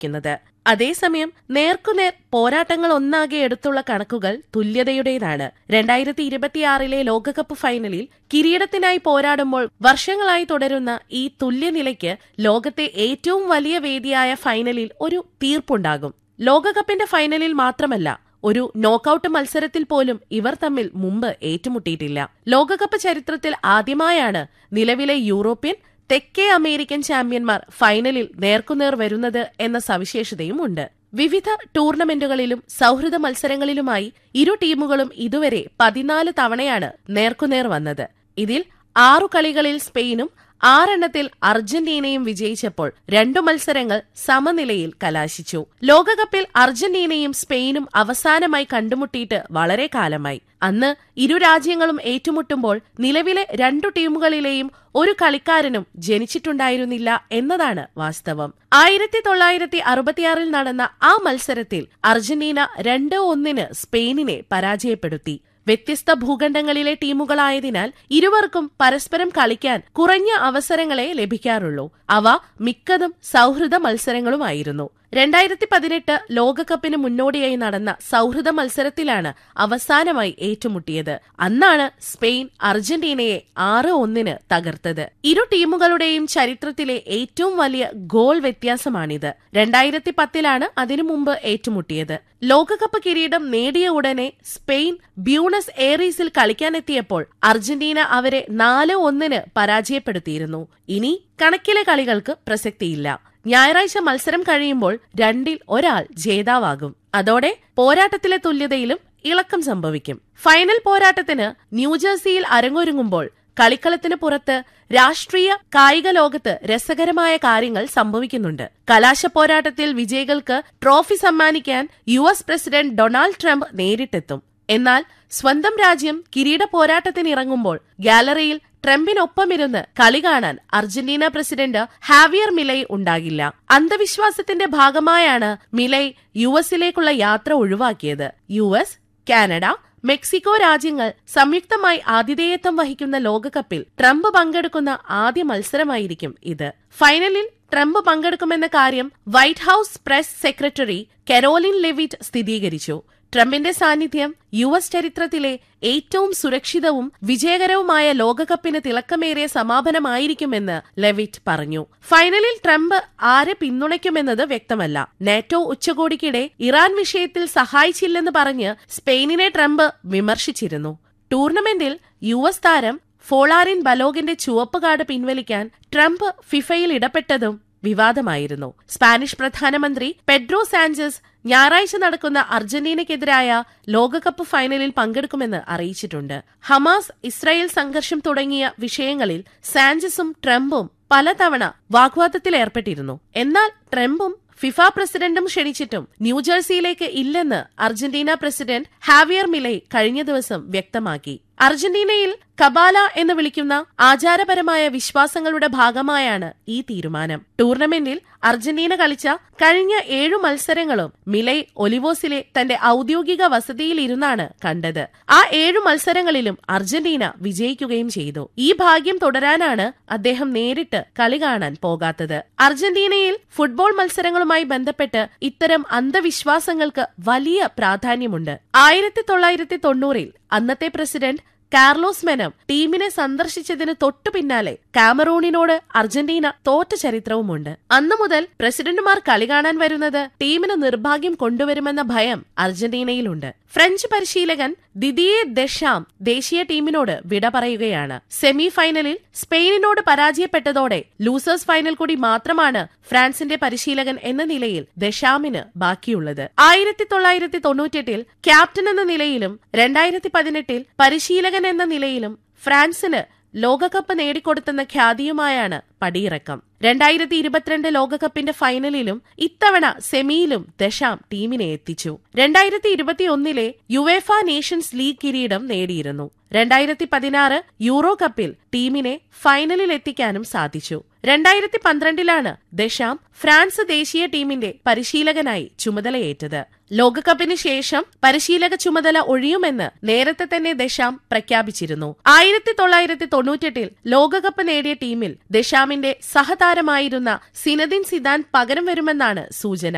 ക്കുന്നത് അതേസമയം നേർക്കുനേർ പോരാട്ടങ്ങൾ ഒന്നാകെ എടുത്തുള്ള കണക്കുകൾ തുല്യതയുടേതാണ് രണ്ടായിരത്തി ഇരുപത്തിയാറിലെ ലോകകപ്പ് ഫൈനലിൽ കിരീടത്തിനായി പോരാടുമ്പോൾ വർഷങ്ങളായി തുടരുന്ന ഈ തുല്യനിലയ്ക്ക് ലോകത്തെ ഏറ്റവും വലിയ വേദിയായ ഫൈനലിൽ ഒരു തീർപ്പുണ്ടാകും ലോകകപ്പിന്റെ ഫൈനലിൽ മാത്രമല്ല ഒരു നോക്കൌട്ട് മത്സരത്തിൽ പോലും ഇവർ തമ്മിൽ മുമ്പ് ഏറ്റുമുട്ടിയിട്ടില്ല ലോകകപ്പ് ചരിത്രത്തിൽ ആദ്യമായാണ് നിലവിലെ യൂറോപ്യൻ തെക്കേ അമേരിക്കൻ ചാമ്പ്യന്മാർ ഫൈനലിൽ നേർക്കുനേർ വരുന്നത് എന്ന സവിശേഷതയും ഉണ്ട് വിവിധ ടൂർണമെന്റുകളിലും സൗഹൃദ മത്സരങ്ങളിലുമായി ഇരു ടീമുകളും ഇതുവരെ പതിനാല് തവണയാണ് നേർക്കുനേർ വന്നത് ഇതിൽ ആറു കളികളിൽ സ്പെയിനും ആറെണ്ണത്തിൽ അർജന്റീനയും വിജയിച്ചപ്പോൾ രണ്ടു മത്സരങ്ങൾ സമനിലയിൽ കലാശിച്ചു ലോകകപ്പിൽ അർജന്റീനയും സ്പെയിനും അവസാനമായി കണ്ടുമുട്ടിയിട്ട് വളരെ കാലമായി അന്ന് ഇരു രാജ്യങ്ങളും ഏറ്റുമുട്ടുമ്പോൾ നിലവിലെ രണ്ടു ടീമുകളിലെയും ഒരു കളിക്കാരനും ജനിച്ചിട്ടുണ്ടായിരുന്നില്ല എന്നതാണ് വാസ്തവം ആയിരത്തി തൊള്ളായിരത്തി അറുപത്തിയാറിൽ നടന്ന ആ മത്സരത്തിൽ അർജന്റീന രണ്ട് ഒന്നിന് സ്പെയിനിനെ പരാജയപ്പെടുത്തി വ്യത്യസ്ത ഭൂഖണ്ഡങ്ങളിലെ ടീമുകളായതിനാൽ ഇരുവർക്കും പരസ്പരം കളിക്കാൻ കുറഞ്ഞ അവസരങ്ങളെ ലഭിക്കാറുള്ളൂ അവ മിക്കതും സൗഹൃദ മത്സരങ്ങളുമായിരുന്നു രണ്ടായിരത്തി പതിനെട്ട് ലോകകപ്പിന് മുന്നോടിയായി നടന്ന സൗഹൃദ മത്സരത്തിലാണ് അവസാനമായി ഏറ്റുമുട്ടിയത് അന്നാണ് സ്പെയിൻ അർജന്റീനയെ ആറ് ഒന്നിന് തകർത്തത് ഇരു ടീമുകളുടെയും ചരിത്രത്തിലെ ഏറ്റവും വലിയ ഗോൾ വ്യത്യാസമാണിത് രണ്ടായിരത്തി പത്തിലാണ് അതിനു മുമ്പ് ഏറ്റുമുട്ടിയത് ലോകകപ്പ് കിരീടം നേടിയ ഉടനെ സ്പെയിൻ ബ്യൂണസ് എയറീസിൽ കളിക്കാനെത്തിയപ്പോൾ അർജന്റീന അവരെ നാല് ഒന്നിന് പരാജയപ്പെടുത്തിയിരുന്നു ഇനി കണക്കിലെ കളികൾക്ക് പ്രസക്തിയില്ല ഞായറാഴ്ച മത്സരം കഴിയുമ്പോൾ രണ്ടിൽ ഒരാൾ ജേതാവാകും അതോടെ പോരാട്ടത്തിലെ തുല്യതയിലും ഇളക്കം സംഭവിക്കും ഫൈനൽ പോരാട്ടത്തിന് ന്യൂജേഴ്സിയിൽ അരങ്ങൊരുങ്ങുമ്പോൾ കളിക്കളത്തിന് പുറത്ത് രാഷ്ട്രീയ കായിക ലോകത്ത് രസകരമായ കാര്യങ്ങൾ സംഭവിക്കുന്നുണ്ട് കലാശ പോരാട്ടത്തിൽ വിജയികൾക്ക് ട്രോഫി സമ്മാനിക്കാൻ U S president Donald Trump നേരിട്ടെത്തും എന്നാൽ സ്വന്തം രാജ്യം കിരീട പോരാട്ടത്തിനിറങ്ങുമ്പോൾ ഗാലറിയിൽ ട്രംപിനൊപ്പമിരുന്ന് കളി കാണാൻ അർജന്റീന പ്രസിഡന്റ് ഹാവിയർ മിലൈ ഉണ്ടാകില്ല അന്ധവിശ്വാസത്തിന്റെ ഭാഗമായാണ് മിലൈ യു എസിലേക്കുള്ള യാത്ര ഒഴിവാക്കിയത് യു എസ് കാനഡ മെക്സിക്കോ രാജ്യങ്ങൾ സംയുക്തമായി ആതിഥേയത്വം വഹിക്കുന്ന ലോകകപ്പിൽ ട്രംപ് പങ്കെടുക്കുന്ന ആദ്യ മത്സരമായിരിക്കും ഇത് ഫൈനലിൽ ട്രംപ് പങ്കെടുക്കുമെന്ന കാര്യം White House press secretary Karoline Leavitt സ്ഥിരീകരിച്ചു ട്രംപിന്റെ സാന്നിധ്യം യു എസ് ചരിത്രത്തിലെ ഏറ്റവും സുരക്ഷിതവും വിജയകരവുമായ ലോകകപ്പിന് തിളക്കമേറിയ സമാപനമായിരിക്കുമെന്ന് ലെവിറ്റ് പറഞ്ഞു ഫൈനലിൽ ട്രംപ് ആരെ പിന്തുണയ്ക്കുമെന്നത് വ്യക്തമല്ല നാറ്റോ ഉച്ചകോടിക്കിടെ ഇറാൻ വിഷയത്തിൽ സഹായിച്ചില്ലെന്ന് പറഞ്ഞ് സ്പെയിനിനെ ട്രംപ് വിമർശിച്ചിരുന്നു ടൂർണമെന്റിൽ യു എസ് താരം ഫോളാറിൻ ബലോഗിന്റെ ചുവപ്പ് കാർഡ് പിൻവലിക്കാൻ ട്രംപ് ഫിഫയിൽ ഇടപെട്ടതും വിവാദമായിരുന്നു സ്പാനിഷ് പ്രധാനമന്ത്രി പെഡ്രോ സാഞ്ചസ് ഞായറാഴ്ച നടക്കുന്ന അർജന്റീനയ്ക്കെതിരായ ലോകകപ്പ് ഫൈനലിൽ പങ്കെടുക്കുമെന്ന് അറിയിച്ചിട്ടുണ്ട് ഹമാസ് ഇസ്രായേൽ സംഘർഷം തുടങ്ങിയ വിഷയങ്ങളിൽ സാഞ്ചസും ട്രംപും പലതവണ വാഗ്വാദത്തിലേർപ്പെട്ടിരുന്നു എന്നാൽ ട്രംപും ഫിഫ പ്രസിഡന്റും ക്ഷണിച്ചിട്ടും ന്യൂജേഴ്സിയിലേക്ക് ഇല്ലെന്ന് അർജന്റീന പ്രസിഡന്റ് ഹാവിയർ മിലൈ കഴിഞ്ഞ ദിവസം വ്യക്തമാക്കി അർജന്റീനയിൽ കബാല എന്ന് വിളിക്കുന്ന ആചാരപരമായ വിശ്വാസങ്ങളുടെ ഭാഗമായാണ് ഈ തീരുമാനം ടൂർണമെന്റിൽ അർജന്റീന കളിച്ച കഴിഞ്ഞ ഏഴു മത്സരങ്ങളും മിലൈ ഒലിവോസിലെ തന്റെ ഔദ്യോഗിക വസതിയിൽ ഇരുന്നാണ് കണ്ടത് ആ ഏഴു മത്സരങ്ങളിലും അർജന്റീന വിജയിക്കുകയും ചെയ്തു ഈ ഭാഗ്യം തുടരാനാണ് അദ്ദേഹം നേരിട്ട് കളി കാണാൻ പോകാത്തത് അർജന്റീനയിൽ ഫുട്ബോൾ മത്സരങ്ങളുമായി ബന്ധപ്പെട്ട് ഇത്തരം അന്ധവിശ്വാസങ്ങൾക്ക് വലിയ പ്രാധാന്യമുണ്ട് ആയിരത്തി തൊള്ളായിരത്തി തൊണ്ണൂറിൽ അന്നത്തെ പ്രസിഡന്റ് കാർലോസ് മെനം ടീമിനെ സന്ദർശിച്ചതിന് തൊട്ടു പിന്നാലെ കാമറൂണിനോട് അർജന്റീന തോറ്റ ചരിത്രവുമുണ്ട് അന്നു മുതൽ പ്രസിഡന്റുമാർ കളി കാണാൻ വരുന്നത് ടീമിന് നിർഭാഗ്യം കൊണ്ടുവരുമെന്ന ഭയം അർജന്റീനയിലുണ്ട് ഫ്രഞ്ച് പരിശീലകൻ ദിദിയെ ദഷാം ദേശീയ ടീമിനോട് വിട പറയുകയാണ് സെമി ഫൈനലിൽ സ്പെയിനിനോട് പരാജയപ്പെട്ടതോടെ ലൂസേഴ്സ് ഫൈനൽ കൂടി മാത്രമാണ് ഫ്രാൻസിന്റെ പരിശീലകൻ എന്ന നിലയിൽ ദഷാമിന് ബാക്കിയുള്ളത് ആയിരത്തി തൊള്ളായിരത്തി തൊണ്ണൂറ്റെട്ടിൽ ക്യാപ്റ്റൻ എന്ന നിലയിലും രണ്ടായിരത്തി പതിനെട്ടിൽ പരിശീലകൻ എന്ന നിലയിലും ഫ്രാൻസിന് ലോകകപ്പ് നേടിക്കൊടുത്തെന്ന ഖ്യാതിയുമായാണ് പടിയിറക്കം രണ്ടായിരത്തി ഇരുപത്തിരണ്ട് ലോകകപ്പിന്റെ ഫൈനലിലും ഇത്തവണ സെമിയിലും ദശാം ടീമിനെ എത്തിച്ചു രണ്ടായിരത്തി ഇരുപത്തിയൊന്നിലെ യുവേഫ നേഷൻസ് ലീഗ് കിരീടം നേടിയിരുന്നു രണ്ടായിരത്തി പതിനാറ് യൂറോ കപ്പിൽ ടീമിനെ ഫൈനലിൽ എത്തിക്കാനും സാധിച്ചു രണ്ടായിരത്തി പന്ത്രണ്ടിലാണ് ദശാം ഫ്രാൻസ് ദേശീയ ടീമിന്റെ പരിശീലകനായി ചുമതലയേറ്റത് ലോകകപ്പിന് ശേഷം പരിശീലക ചുമതല ഒഴിയുമെന്ന് നേരത്തെ തന്നെ ദശാം പ്രഖ്യാപിച്ചിരുന്നു ആയിരത്തി തൊള്ളായിരത്തി തൊണ്ണൂറ്റെട്ടിൽ ലോകകപ്പ് നേടിയ ടീമിൽ ദശാമിന്റെ സഹതാരമായിരുന്ന സിനദിൻ സിദാൻ പകരം വരുമെന്നാണ് സൂചന